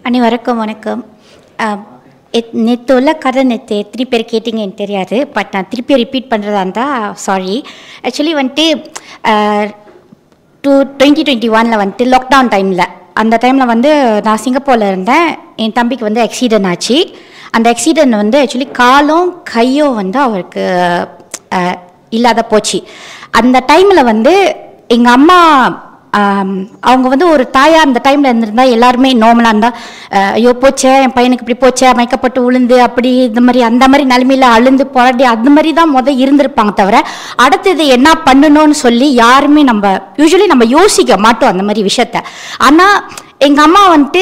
அனைவருக்கும் வணக்கம் நேற்று உள்ள கதை நேற்று எத்தனை பேர் கேட்டிங்கன்னு தெரியாது பட் நான் திருப்பி ரிப்பீட் பண்ணுறதா இருந்தால் சாரி ஆக்சுவலி வந்துட்டு டூ டுவெண்ட்டி டுவெண்ட்டி ஒனில் வந்துட்டு லாக்டவுன் டைமில் அந்த டைமில் வந்து நான் சிங்கப்பூரில் இருந்தேன் என் தம்பிக்கு வந்து ஆக்சிடென்ட் ஆச்சு அந்த ஆக்சிடென்ட் வந்து ஆக்சுவலி காலும் கையும் வந்து அவருக்கு அஹ், இல்லாத போச்சு அந்த டைமில் வந்து எங்கள் அம்மா ஆம், அவங்க வந்து ஒரு தாயா அந்த டைம்ல இருந்திருந்தா எல்லாருமே நார்மலாக இருந்தா அஹ், ஐயோ போச்சே என் பையனுக்கு இப்படி போச்சே மயக்கப்பட்டு விழுந்து அப்படி இந்த மாதிரி அந்த மாதிரி நிலைமையில அழுந்து புரட்டி அந்த மாதிரி தான் முத இருந்திருப்பாங்க தவிர அடுத்தது என்ன பண்ணணும்னு சொல்லி யாருமே நம்ம யூஸ்வலி நம்ம யோசிக்க மாட்டோம் அந்த மாதிரி விஷயத்த ஆனா எங்க அம்மா வந்துட்டு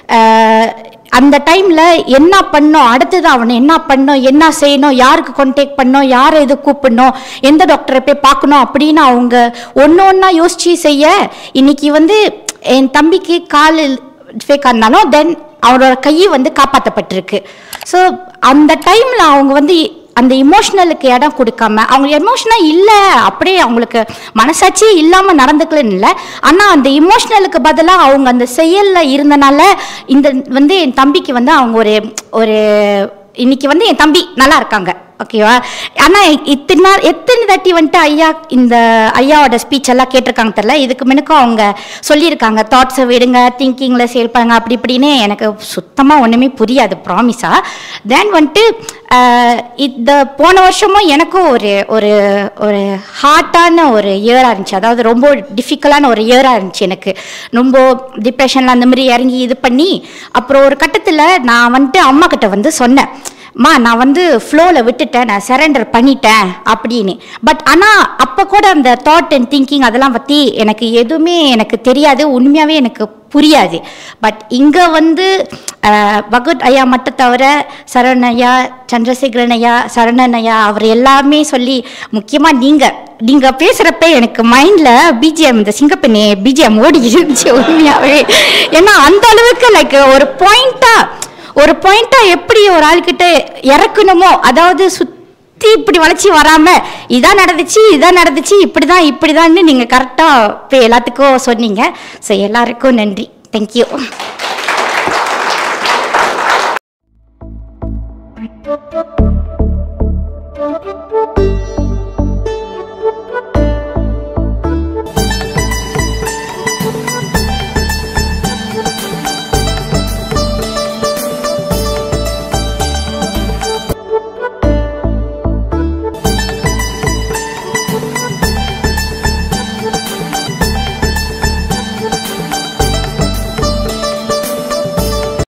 அஹ், அந்த டைம்ல என்ன பண்ணோம் அடுத்தது அவனை என்ன பண்ணோம் என்ன செய்யணும் யாருக்கு கான்டாக்ட் பண்ணோம் யாரை இது கூப்பிடணும் எந்த டாக்டரை போய் பார்க்கணும் அப்படின்னு அவங்க ஒன்று ஒன்றா யோசிச்சு செய்ய இன்னைக்கு வந்து என் தம்பிக்கு கால் ஃபேக்காக இருந்தாலும் தென் அவரோட கை வந்து காப்பாற்றப்பட்டிருக்கு ஸோ அந்த டைமில் அவங்க வந்து அந்த இமோஷனலுக்கு இடம் கொடுக்காம அவங்க எமோஷனாக இல்லை அப்படியே அவங்களுக்கு மனசாட்சியே இல்லாமல் நடந்துக்கலன்னு இல்லை ஆனால் அந்த இமோஷனலுக்கு பதிலாக அவங்க அந்த செயலில் இருந்தனால இந்த வந்து என் தம்பிக்கு வந்து அவங்க ஒரு ஒரு இன்னைக்கு வந்து என் தம்பி நல்லா இருக்காங்க ஓகேவா ஆனால் இத்தனை நாள் எத்தனை தாட்டி வந்துட்டு ஐயா இந்த ஐயாவோட ஸ்பீச் எல்லாம் கேட்டிருக்காங்க தெரியல இதுக்கு முன்னுக்கும் அவங்க சொல்லியிருக்காங்க தாட்ஸை விடுங்க திங்கிங்கில் செயல்படுங்க அப்படி இப்படின்னு எனக்கு சுத்தமாக ஒன்றுமே புரியாது ப்ராமிஸாக தென் வந்துட்டு ஆஹ், இந்த போன வருஷமும் எனக்கும் ஒரு ஒரு ஒரு ஹார்ட்டான ஒரு இயராக இருந்துச்சு அதாவது ரொம்ப டிஃபிகல்ட்டான ஒரு இயராக இருந்துச்சு எனக்கு ரொம்ப டிப்ரெஷனில் அந்த மாதிரி இறங்கி இது பண்ணி அப்புறம் ஒரு கட்டத்தில் நான் வந்துட்டு அம்மா கிட்ட வந்து சொன்னேன் மா நான் வந்து ஃப்ளோவில் விட்டுட்டேன் நான் சரண்டர் பண்ணிட்டேன் அப்படின்னு பட் ஆனால் அப்போ கூட அந்த தாட் அண்ட் திங்கிங் அதெல்லாம் பற்றி எனக்கு எதுவுமே எனக்கு தெரியாது உண்மையாகவே எனக்கு புரியாது பட் இங்கே வந்து அஹ், பகவத் ஐயா மட்டும் தவிர சரவணன் ஐயா சந்திரசேகரன் ஐயா சரணன் ஐயா அவர் எல்லாமே சொல்லி முக்கியமாக நீங்கள் நீங்கள் பேசுகிறப்ப எனக்கு மைண்டில் பிஜிஎம் இந்த சிங்கப்பெண்ணே பிஜிஎம் ஓடி இருந்துச்சு உண்மையாகவே ஏன்னா அந்த அளவுக்கு லைக் ஒரு பாயிண்ட்டாக ஒரு பாயிண்டா எப்படி ஒரு ஆள்கிட்ட இறக்கணுமோ அதாவது சுத்தி இப்படி வளைச்சி வராம இதான் நடந்துச்சு இதான் நடந்துச்சு இப்படிதான் இப்படிதான்னு நீங்க கரெக்டா இப்போ எல்லாத்துக்கும் சொன்னீங்க ஸோ எல்லாருக்கும் நன்றி தேங்க்யூ